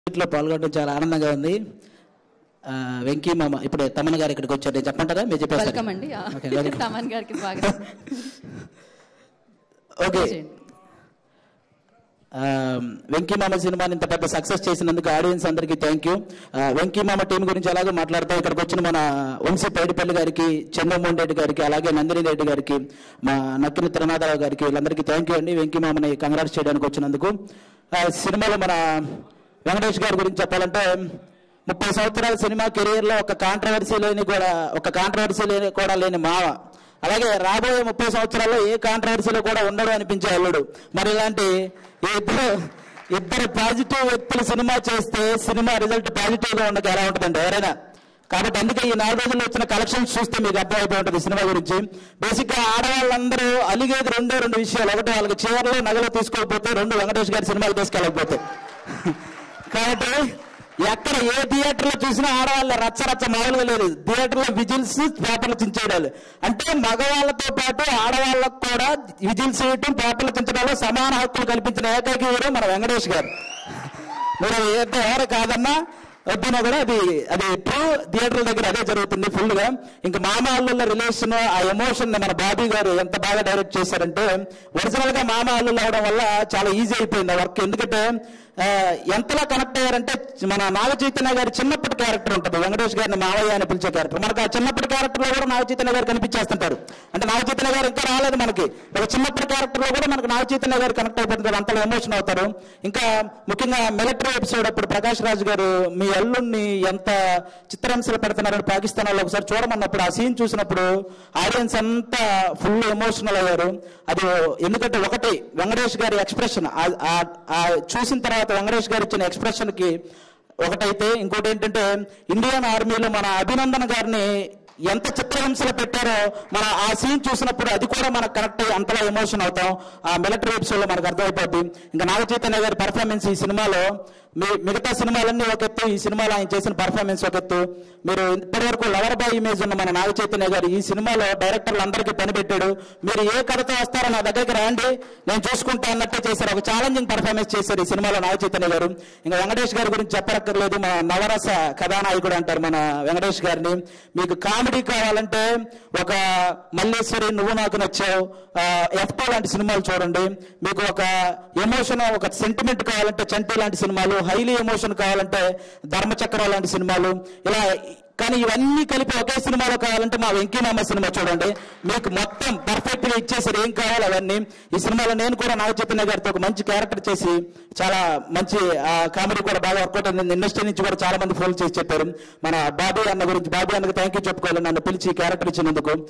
లో పాల్గొనడం చాలా ఆనందంగా ఉంది ఆ, వెంకీ మామ ఇప్పుడు తమన్ గారు ఇక్కడికి వచ్చారు నేను చెప్పంటారా మీరు చెప్పేస్తారు వెల్కమ్ అండి ఓకే, వెల్కమ్. తమన్ గారికి స్వాగతం ఓకే చేయండి. ఆ, వెంకీ మామ సినిమాని ఇంత పెద్ద సక్సెస్ చేసినందుకు ఆడియన్స్ అందరికీ థ్యాంక్ యూ వెంకీ మామ టీం గురించి అలాగే మాట్లాడతాం ఇక్కడికి వచ్చిన మన వంశీ పైడిపల్లి గారికి చంద్రమోహన్ రెడ్డి గారికి అలాగే నందిని రెడ్డి గారికి మా నక్కిన త్రినాథరావు గారికి వీళ్ళందరికీ థ్యాంక్ యూ అండి వెంకీ మామని కంగ్రాట్స్ చేయడానికి వచ్చినందుకు ఆ, సినిమాలో మన వెంకటేష్ గారి గురించి చెప్పాలంటే ముప్పై సంవత్సరాల సినిమా కెరీర్ లో ఒక కాంట్రవర్సీ లేని కూడా ఒక కాంట్రవర్సీ లేని కూడా లేని మావ అలాగే రాబోయే ముప్పై సంవత్సరాల్లో ఏ కాంట్రవర్సీలో కూడా ఉండడు అనిపించే అల్లుడు మరి ఇలాంటి ఈ ఇద్దరు ఇద్దరు పాజిటివ్ వ్యక్తులు సినిమా చేస్తే సినిమా రిజల్ట్ పాజిటివ్ గా ఉండక ఎలా ఉంటుందండి ఎవరైనా కాబట్టి అందుకే ఈ నాలుగు రోజుల్లో వచ్చిన కలెక్షన్స్ చూస్తే మీకు అర్థమైపోయి ఉంటుంది సినిమా గురించి బేసిక్ గా ఆడవాళ్ళందరూ అలిగేది రెండే రెండు విషయాలు ఒకటి వాళ్ళకి చీరలు నగలు తీసుకోకపోతే రెండు వెంకటేష్ గారి సినిమాలు తీసుకెళ్ళకపోతే కాబట్టి ఎక్కడ ఏ థియేటర్ లో చూసినా ఆడవాళ్ళ రచ్చ రచ్చ మామూలుగా లేదు థియేటర్ లో విజిల్స్ పేపర్లు చించేయడాలు అంటే మగవాళ్ళతో పాటు ఆడవాళ్ళకు కూడా విజిల్స్ వేయటం పేపర్లు చించడంలో సమాన హక్కులు కల్పించిన ఏకైక హీరో మన వెంకటేష్ గారు మీరు ఏంటో ఎవరు కాదన్నా వద్దునా కూడా అది అది ట్రూ థియేటర్ల దగ్గర అదే జరుగుతుంది ఫుల్ గా ఇంకా మామ అల్లుళ్ళ రిలేషన్ ఆ ఎమోషన్ మన బాబీ గారు ఎంత బాగా డైరెక్ట్ చేశారంటే ఒరిజినల్ గా మామ అల్లుళ్ళు అవడం వల్ల చాలా ఈజీ అయిపోయింది ఆ వర్క్ ఎందుకంటే ఆ, ఎంతలా కనెక్ట్ అయ్యారంటే మన నాగ చైతన్య గారి చిన్నప్పటి క్యారెక్టర్ ఉంటుంది వెంకటేష్ గారిని మావయ్య అని పిలిచే క్యారెక్టర్ మనకు ఆ చిన్నప్పటి క్యారెక్టర్ లో కూడా నాగ చైతన్య గారు కనిపించేస్తుంటారు అంటే నాగ చైతన్య గారు ఇంకా రాలేదు మనకి ఒక చిన్నప్పటి క్యారెక్టర్ లో కూడా మనకు నాగ చైతన్య గారు కనెక్ట్ అయిపోతుంటారు అంతలో ఎమోషన్ అవుతారు ఇంకా ముఖ్యంగా మిలిటరీ ఎపిసోడ్ అప్పుడు ప్రకాష్ రాజ్ గారు మీ అల్లుడిని ఎంత చిత్రహింసలు పెడుతున్నారని పాకిస్తాన్ వాళ్ళు ఒకసారి చూడమన్నప్పుడు ఆ సీన్ చూసినప్పుడు ఆడియన్స్ అంతా ఫుల్ ఎమోషనల్ అయ్యారు అది ఎందుకంటే ఒకటి వెంకటేష్ గారి ఎక్స్ప్రెషన్ చూసిన తర్వాత వెంకటేష్ గారు ఇచ్చిన ఎక్స్ప్రెషన్ కి ఒకటైతే ఇంకోటి ఏంటంటే ఇండియన్ ఆర్మీలో మన అభినందన్ గారిని ఎంత చిత్రహింసలు పెట్టారో మన ఆ సీన్ చూసినప్పుడు అది కూడా మనకు కరెక్ట్ అంతలా ఎమోషన్ అవుతాం ఆ మిలిటరీ ఎపిసోడ్ లో మనకు అర్థమైపోద్ది ఇంకా నాగ చైతన్య గారి పర్ఫార్మెన్స్ ఈ సినిమాలో మీ మిగతా సినిమాలన్నీ ఒక ఎత్తు ఈ సినిమాలో ఆయన చేసిన పర్ఫార్మెన్స్ ఒక ఎత్తు మీరు ఇప్పటివరకు లవర్ బాయ్ ఇమేజ్ ఉన్న మన నాగ చైతన్య గారు ఈ సినిమాలో డైరెక్టర్లు అందరికీ పని పెట్టాడు మీరు ఏ కథతో వస్తారో నా దగ్గరికి రండి నేను చూసుకుంటా అన్నట్టే చేశారు ఒక ఛాలెంజింగ్ పర్ఫార్మెన్స్ చేశారు ఈ సినిమాలో నాగ చైతన్య గారు ఇంకా వెంకటేష్ గారి గురించి చెప్పక్కర్లేదు మన నవరస కథానాయకుడు అంటారు మన వెంకటేష్ గారిని మీకు కామెడీ కావాలంటే ఒక మల్లేశ్వరి నువ్వు నాకు నచ్చావు ఎఫ్ లాంటి సినిమాలు చూడండి మీకు ఒక ఎమోషన్ ఒక సెంటిమెంట్ కావాలంటే చంటి లాంటి సినిమాలు హైలీ ఎమోషన్ కావాలంటే ధర్మచక్రం లాంటి సినిమాలు ఇలా కానీ ఇవన్నీ కలిపి ఒకే సినిమాలో కావాలంటే మా వెంకీమామ సినిమా చూడండి మీకు మొత్తం పర్ఫెక్ట్ గా ఇచ్చేసారు ఏం కావాలి అవన్నీ ఈ సినిమాలో నేను కూడా నాగ చైతన్య గారితో ఒక మంచి క్యారెక్టర్ చేసి చాలా మంచి కామెడీ కూడా బాగా వర్కౌట్ అయింది ఇండస్ట్రీ నుంచి కూడా చాలా మంది ఫోన్ చేసి చెప్పారు మన బాబీ అన్న గురించి బాబీ అన్నకు థ్యాంక్ యూ చెప్పుకోవాలి నన్ను పిలిచి క్యారెక్టర్ ఇచ్చినందుకు